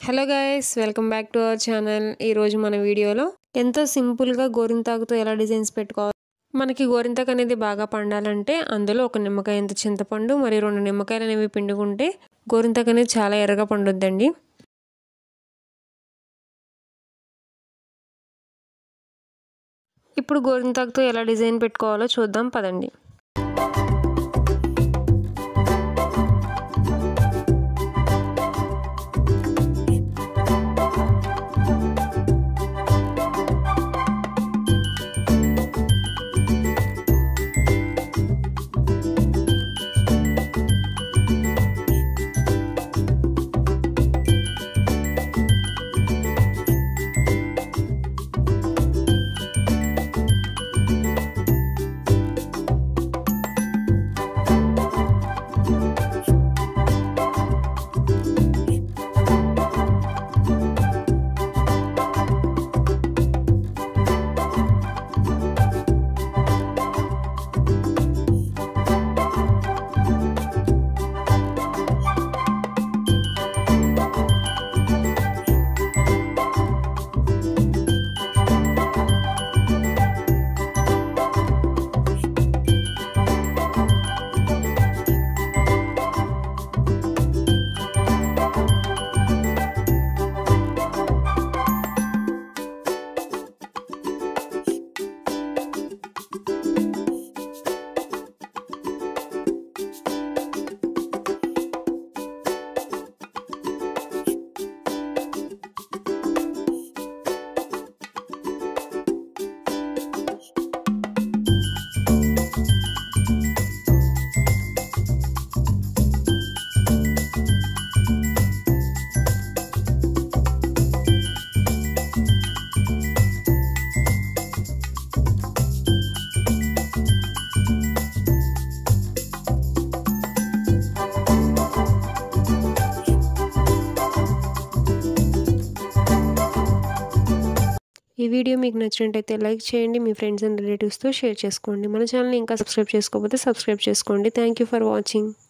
hello guys welcome back to our channel ఈరోజు మన వీడియోలో ఎంతో సింపుల్గా గోరింతాకుతో ఎలా డిజైన్స్ పెట్టుకోవాలి మనకి గోరింతాకు అనేది బాగా పండాలంటే అందులో ఒక నిమ్మకాయ ఎంత చింతపండు మరియు రెండు నిమ్మకాయలు అనేవి పిండుకుంటే గోరింతాకు అనేది చాలా ఎర్రగా పండుద్దండి ఇప్పుడు గోరింతాకుతో ఎలా డిజైన్ పెట్టుకోవాలో చూద్దాం పదండి ఈ వీడియో మీకు నచ్చినట్టయితే లైక్ చేయండి మీ ఫ్రెండ్స్ అండ్ రిలేటివ్స్తో షేర్ చేసుకోండి మన ఛానల్ని ఇంకా సబ్స్క్రైబ్ చేసుకోకపోతే సబ్స్క్రైబ్ చేసుకోండి థ్యాంక్ యూ ఫర్ వాచింగ్